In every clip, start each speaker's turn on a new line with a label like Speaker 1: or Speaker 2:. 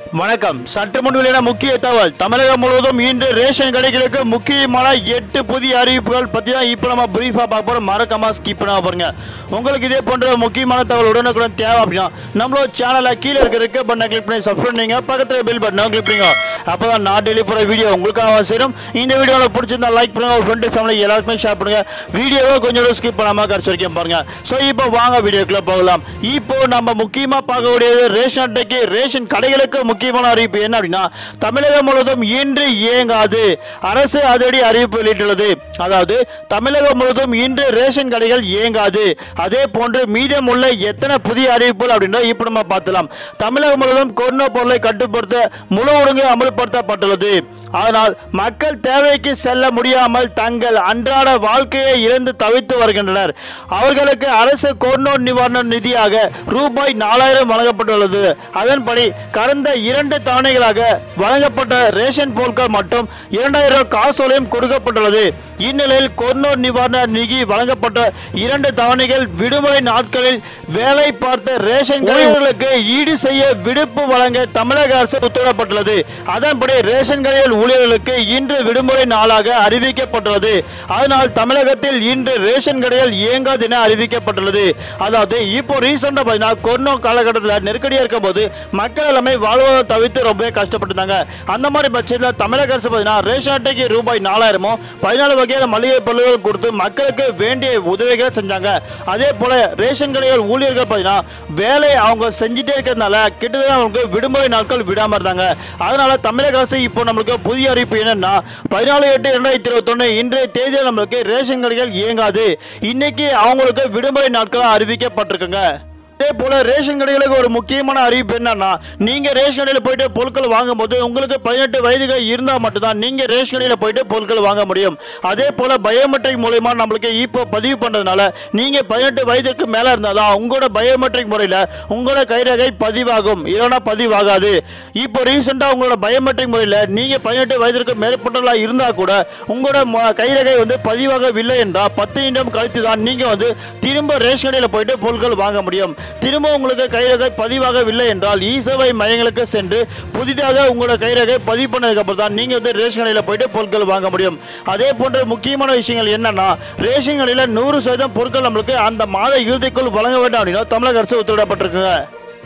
Speaker 1: வணக்கம் சற்று முன் வெளியான முக்கிய தகவல் தமிழகம் முழுவதும் இன்று ரேஷன் கடைகளுக்கு முக்கியமான எட்டு புதிய அறிவிப்புகள் பற்றி தான் இப்போ நம்ம பிரீஃபாக பார்க்க போகிறோம் மறக்காம ஸ்கிப் பண்ணாம பாருங்க உங்களுக்கு இதே போன்ற முக்கியமான தகவல் உடனுக்குடன் தேவை அப்படின்னா நம்மளோட சேனலை கீழே இருக்க இருக்க பட்டனை கிளிக் பண்ணி சப்ஸ்கிரைப் பண்ணுங்க பக்கத்தில் பில் பட்டனை கிளிக் பண்ணுங்க அப்போ தான் நான் டெய்லி போகிற வீடியோ உங்களுக்காக சேரும் இந்த வீடியோவில் பிடிச்சிருந்தா லைக் பண்ணுங்க ஒரு ஃப்ரெண்டு ஃபேமிலி எல்லாருக்குமே ஷேர் பண்ணுங்க வீடியோவை கொஞ்சம் ஸ்கிப் பண்ணாமல் கடைசி வரைக்கும் பாருங்க ஸோ இப்போ வாங்க வீடியோக்குள்ள போகலாம் இப்போ நம்ம முக்கியமாக பார்க்கக்கூடியது ரேஷன் அட்டைக்கு ரேஷன் கடைகளுக்கு முக்கியமான அறிவிப்பு என்ன அப்படின்னா தமிழகம் முழுவதும் இன்று இயங்காது அரசு அதிரடி அறிவிப்பு வெளியிட்டுள்ளது அதாவது தமிழகம் முழுவதும் இன்று ரேஷன் கடைகள் இயங்காது அதே போன்று மீதமுள்ள எத்தனை புதிய அறிவிப்புகள் அப்படின்னா இப்போ நம்ம பார்த்தலாம் தமிழகம் முழுவதும் கொரோனா பொருளை கட்டுப்படுத்த முழு ஒழுங்கு அமல்படுத்தப்பட்டுள்ளது ஆனால் மக்கள் தேவைக்கு செல்ல முடியாமல் தங்கள் அன்றாட வாழ்க்கையை இழந்து தவித்து வருகின்றனர் அவர்களுக்கு அரசு கொரோனா நிவாரண நிதியாக ரூபாய் நாலாயிரம் வழங்கப்பட்டுள்ளது அதன்படி கடந்த இரண்டு தவணைகளாக வழங்கப்பட்ட ரேஷன் பொருட்கள் மற்றும் இரண்டாயிரம் காசோலையும் கொடுக்கப்பட்டுள்ளது இந்நிலையில் கொரோனா நிவாரண நிதி வழங்கப்பட்ட இரண்டு தவணைகள் விடுமுறை நாட்களில் வேலை பார்த்த ரேஷன் ஊழியர்களுக்கு ஈடு செய்ய விடுப்பு வழங்க தமிழக அரசு உத்தரவிடப்பட்டுள்ளது அதன்படி ரேஷன் கடையில் ஊழியர்களுக்கு இன்று விடுமுறை நாளாக அறிவிக்கப்பட்டுள்ளது அதனால் தமிழகத்தில் இன்று ரேஷன் கடைகள் இயங்காது என அறிவிக்கப்பட்டுள்ளது அதாவது இப்போ ரீசெண்டாக பார்த்தீங்கன்னா கொரோனா காலகட்டத்தில் நெருக்கடியாக இருக்கும்போது மக்கள் எல்லாமே வாழ்வதை தவிர்த்து ரொம்பவே கஷ்டப்பட்டுருந்தாங்க அந்த மாதிரி பட்சத்தில் தமிழக அரசு பார்த்தீங்கன்னா ரேஷன் அட்டைக்கு ரூபாய் நாலாயிரமும் பதினாலு வகையான மளிகை பொருட்கள் கொடுத்து மக்களுக்கு வேண்டிய உதவிகளை செஞ்சாங்க அதே போல ரேஷன் கடைகள் ஊழியர்கள் பார்த்தீங்கன்னா வேலை அவங்க செஞ்சுட்டே இருக்கிறதுனால கிட்டத்தட்ட அவங்களுக்கு விடுமுறை நாட்கள் விடாம இருந்தாங்க அதனால தமிழக அரசு இப்போ நம்மளுக்கு புதிய அறிவிப்பு என்னன்னா பதினாலு எட்டு இரண்டாயிரத்தி இருபத்தொன்னு இன்றைய தேதியில் நம்மளுக்கு ரேஷன் கடைகள் இயங்காது இன்னைக்கு அவங்களுக்கு விடுமுறை நாட்களாக அறிவிக்கப்பட்டிருக்குங்க அதே போல ரேஷன் கடைகளுக்கு ஒரு முக்கியமான அறிவிப்பு என்னன்னா நீங்க ரேஷன் கடையில் போயிட்டு பொருட்கள் வாங்கும்போது உங்களுக்கு பதினெட்டு வயதுகள் இருந்தால் மட்டும்தான் நீங்க ரேஷன் கடையில் போயிட்டு பொருட்கள் வாங்க முடியும் அதே போல பயோமெட்ரிக் மூலயமா நம்மளுக்கு இப்போ பதிவு பண்றதுனால நீங்க பதினெட்டு வயதுக்கு மேல இருந்தாதான் உங்களோட பயோமெட்ரிக் முறையில் உங்களோட கைரேகை பதிவாகும் இல்லைன்னா பதிவாகாது இப்போ ரீசெண்டாக உங்களோட பயோமெட்ரிக் முறையில் நீங்க பதினெட்டு வயதிற்கு மேற்பட்டவர்களாக இருந்தா கூட உங்களோட ம- கைரேகை வந்து பதிவாகவில்லை என்றால் பத்து நிமிடம் கழித்து தான் நீங்க வந்து திரும்ப ரேஷன் கடையில் போயிட்டு பொருட்கள் வாங்க முடியும் திரும்ப உங்களுக்கு கைரேகை பதிவாகவில்லை என்றால் இ சேவை மையங்களுக்கு சென்று புதிதாக உங்களோட கைரேகை பதிவு பண்ணதுக்கு அப்புறம் தான் நீங்க வந்து ரேஷன் கடையில் போயிட்டு பொருட்கள் வாங்க முடியும் அதே போன்ற முக்கியமான விஷயங்கள் என்னன்னா ரேஷன் கடையில் நூறு சதவீதம் பொருட்கள் நம்மளுக்கு அந்த மாத இறுதிக்குள் வழங்க வேண்டும் அப்படின்னா தமிழக அரசு உத்தரவிடப்பட்டிருக்குங்க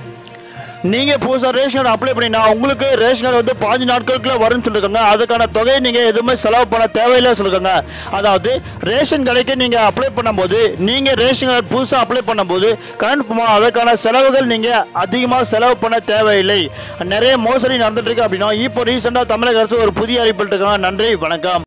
Speaker 1: நீங்க புதுசா ரேஷன் கார்டு அப்ளை பண்ணினா உங்களுக்கு ரேஷன் கார்டு வந்து பாஞ்சு நாட்களுக்குள்ள வரும்னு சொல்லிருக்காங்க அதுக்கான தொகையை நீங்க எதுவுமே செலவு பண்ண தேவையில்லை சொல்லிருக்காங்க அதாவது ரேஷன் கடைக்கு நீங்க அப்ளை பண்ணும்போது நீங்க ரேஷன் கார்டு புதுசா அப்ளை பண்ணும்போது கன்ஃபார்மா அதுக்கான செலவுகள் நீங்க அதிகமாக செலவு பண்ண தேவையில்லை நிறைய மோசடி நடந்துட்டு இருக்கு அப்படின்னா இப்போ ரீசெண்டாக தமிழக அரசு ஒரு புதிய அறிவிப்பு இருக்காங்க நன்றி வணக்கம்